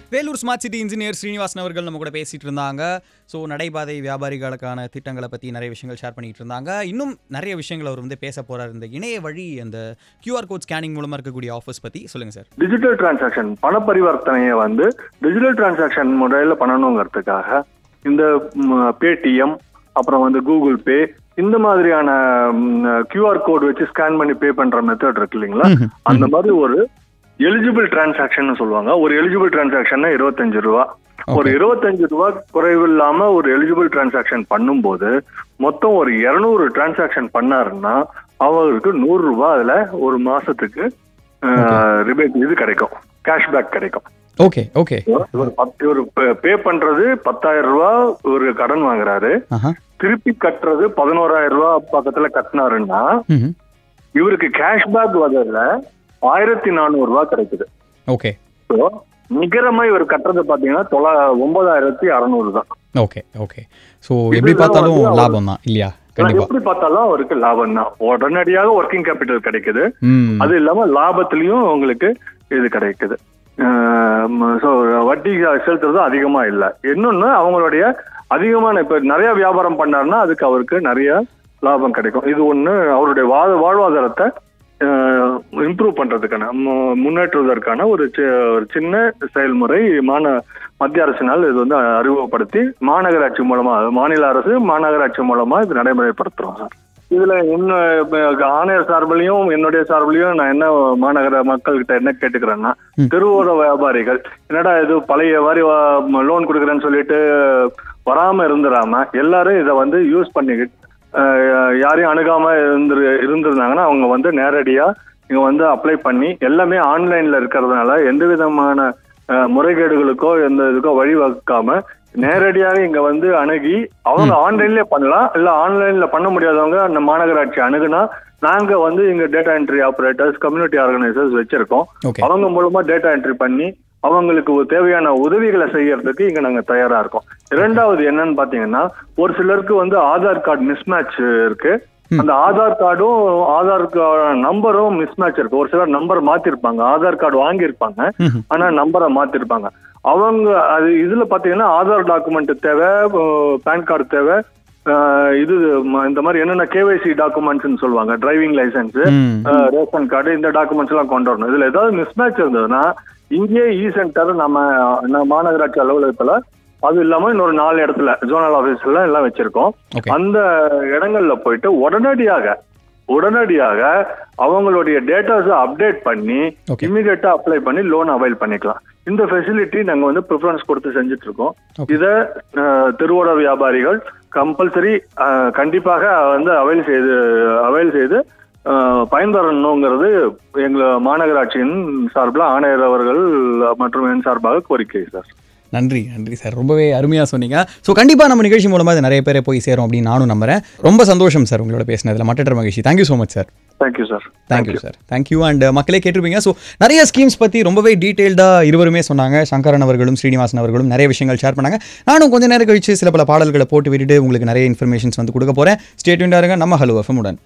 Vellore smart city engineer Srinivasan அவர்கள் நம்ம கூட பேசிட்டு இருந்தாங்க ஸோ நடைபாதை வியாபாரிகளுக்கான திட்டங்களை பற்றி நிறைய விஷயங்கள் ஷேர் பண்ணிட்டு இருந்தாங்க இன்னும் நிறைய விஷயங்கள் அவர் வந்து பேச போறார் இந்த இணைய வழி அந்த கியூஆர் கோட் ஸ்கேனிங் மூலமா இருக்கக்கூடிய ஆஃபர்ஸ் பற்றி சொல்லுங்க சார் டிஜிட்டல் டிரான்சாக்ஷன் பண பரிவர்த்தனையை வந்து டிஜிட்டல் டிரான்சாக்ஷன் முறையில் பண்ணணுங்கிறதுக்காக இந்த பேடிஎம் அப்புறம் வந்து கூகுள் பே இந்த மாதிரியான கியூஆர் கோட் வச்சு ஸ்கேன் பண்ணி பே பண்ற மெத்தட் இருக்கு இல்லைங்களா அந்த மாதிரி ஒரு எலிஜிபிள் டிரான்சாக்ஷன் சொல்லுவாங்க ஒரு எலிஜிபிள் டிரான்சாக்ஷன் இருபத்தஞ்சு ரூபா ஒரு இருபத்தஞ்சு ரூபா குறைவு இல்லாம ஒரு எலிஜிபிள் டிரான்சாக்ஷன் பண்ணும்போது மொத்தம் ஒரு இருநூறு டிரான்சாக்ஷன் பண்ணாருன்னா அவருக்கு நூறு ரூபாய் அதுல ஒரு மாசத்துக்கு ரிபேட் இது கிடைக்கும் கேஷ்பேக் கிடைக்கும் ஓகே ஓகே இவர் பத்து இவர் பே பண்றது பத்தாயிரம் ரூபாய் ஒரு கடன் வாங்குறாரு ஆஹா திருப்பி கட்டுறது பதினோராயிரம் ரூபாய் பக்கத்துல கட்டினாருன்னா ம் இவருக்கு கேஷ்பேக் வகையில ஆயிரத்தி நானூறு ரூபாய் கிடைக்குது ஓகே So, நிகரமா இவர் கட்டுறது பாத்தீங்கன்னா தொள்ளா ஒன்பதாயிரத்தி அறநூறு தான் ஓகே ஓகே ஸோ எப்படி பார்த்தாலும் வந்து அவர்- லாபம் தான் இல்லையா கண்டிப்பா எப்படி பார்த்தாலும் அவருக்கு லாபம் தான் உடனடியாக ஒர்க்கிங் கேபிட்டல் கிடைக்குது ம் அது இல்லாம லாபத்திலயும் உங்களுக்கு இது கிடைக்குது ஸோ வட்டி செலுத்துறது அதிகமா இல்லை இன்னொன்னு அவங்களுடைய அதிகமான இப்ப நிறைய வியாபாரம் பண்ணாருன்னா அதுக்கு அவருக்கு நிறைய லாபம் கிடைக்கும் இது ஒண்ணு அவருடைய வா வாழ்வாதாரத்தை இம்ப்ரூவ் பண்றதுக்கான மு- முன்னேற்றுவதற்கான ஒரு சி- ஒரு சின்ன செயல்முறை மான மத்திய அரசினால் இது வந்து அறிமுகப்படுத்தி மாநகராட்சி மூலமா மாநில அரசு மாநகராட்சி மூலமா இது நடைமுறைப்படுத்துறோம் சார் இதுல இன்னும் இப்ப ஆணையர் சார்பிலையும் என்னுடைய சார்பிலையும் நான் என்ன மாநகர மக்கள்கிட்ட என்ன கேட்டுக்கிறேன்னா ம். தெருவோர வியாபாரிகள் என்னடா இது பழைய மாதிரி லோன் கொடுக்குறேன்னு சொல்லிட்டு வராம இருந்துடாம எல்லாரும் இதை வந்து யூஸ் பண்ணிக்கிட்டு அஹ், யாரையும் அணுகாம இருந்து இருந்திருந்தாங்கன்னா அவங்க வந்து நேரடியா இங்க வந்து அப்ளை பண்ணி எல்லாமே ஆன்லைன்ல இருக்கிறதுனால எந்த விதமான அஹ், முறைகேடுகளுக்கோ எந்த இதுக்கோ வழிவகுக்காம நேரடியாக இங்க வந்து அணுகி அவங்க ஆன்லைன்லயே பண்ணலாம் இல்ல ஆன்லைன்ல பண்ண முடியாதவங்க அந்த மாநகராட்சி அணுகுனா நாங்க வந்து இங்க data entry operators community organisers வச்சிருக்கோம் ஓகே அவங்க மூலமா டேட்டா என்ட்ரி பண்ணி அவங்களுக்கு ஒரு தேவையான உதவிகளை செய்யறதுக்கு இங்க நாங்க தயாரா இருக்கோம் இரண்டாவது என்னன்னு பாத்தீங்கன்னா ஒரு சிலருக்கு வந்து ஆதார் கார்டு மிஸ்மேட்ச் இருக்கு அந்த ஆதார் கார்டும் ஆதார் நம்பரும் மிஸ்மேட்ச் இருக்கு ஒரு சிலர் நம்பர் மாத்திருப்பாங்க ஆதார் கார்டு வாங்கியிருப்பாங்க ம் ஆனா நம்பரை மாத்திருப்பாங்க அவங்க அது இதுல பாத்தீங்கன்னா ஆதார் டாக்குமெண்ட் தேவை பேன் கார்டு தேவை அஹ் இது ம- இந்த மாதிரி என்னென்ன கேவைசி டாக்குமெண்ட்ஸ்னு சொல்லுவாங்க டிரைவிங் லைசன்ஸ் ம் ரேஷன் கார்டு இந்த டாக்குமெண்ட்ஸ் எல்லாம் கொண்டு வரணும் இதுல ஏதாவது மிஸ்மேட்ச் இருந்ததுன்னா இங்கேயே இ சென்டர் நம்ம நம்ம மாநகராட்சி அலுவலகத்துல அது இல்லாம இன்னொரு நாலு இடத்துல ஜோனல் ஆபீஸ்ல எல்லாம் வச்சிருக்கோம் ஓகே அந்த இடங்கள்ல போயிட்டு உடனடியாக உடனடியாக அவங்களுடைய டேட்டாஸை அப்டேட் பண்ணி Okay. இமிடியேட்டா அப்ளை பண்ணி லோன் அவைல் பண்ணிக்கலாம் இந்த ஃபெசிலிட்டி நாங்க வந்து ப்ரிஃபரன்ஸ் கொடுத்து செஞ்சுட்டு இருக்கோம் Okay. இத அஹ், தெருவோர வியாபாரிகள் கம்பல்சரி கண்டிப்பாக வந்து அவைல் செய்து அவைல் செய்து அஹ், பயன்பெறணுங்கிறது எங்க மாநகராட்சியின் சார்பில் ஆணையர் அவர்கள் மற்றும் என் சார்பாக கோரிக்கை சார் நன்றி நன்றி சார் ரொம்பவே அருமையாக சொன்னீங்க ஸோ கண்டிப்பாக நம்ம நிகழ்ச்சி மூலமாக இது நிறைய பேரை போய் சேரும் அப்படின்னு நானும் நம்புறேன் ரொம்ப சந்தோஷம் சார் உங்களோட பேசினதில் மட்டற்ற மகிழ்ச்சி thank you so much sir thank you sir thank you sir thank you and மக்களே கேட்டிருப்பீங்க ஸோ நிறைய ஸ்கீம்ஸ் பற்றி ரொம்பவே டீட்டெயில்டாக இருவருமே சொன்னாங்க சங்கரன் அவர்களும் ஸ்ரீனிவாசன் அவர்களும் நிறைய விஷயங்கள் ஷேர் பண்ணாங்க நானும் கொஞ்ச நேரம் கழிச்சு சில பல பாடல்களை போட்டு விட்டுட்டு உங்களுக்கு நிறைய இன்ஃபர்மேஷன்ஸ் வந்து கொடுக்க போகிறேன் ஸ்டேட்மெண்ட்டாக இருங்க நம்ம ஹலோ எஃப்எம் உடன்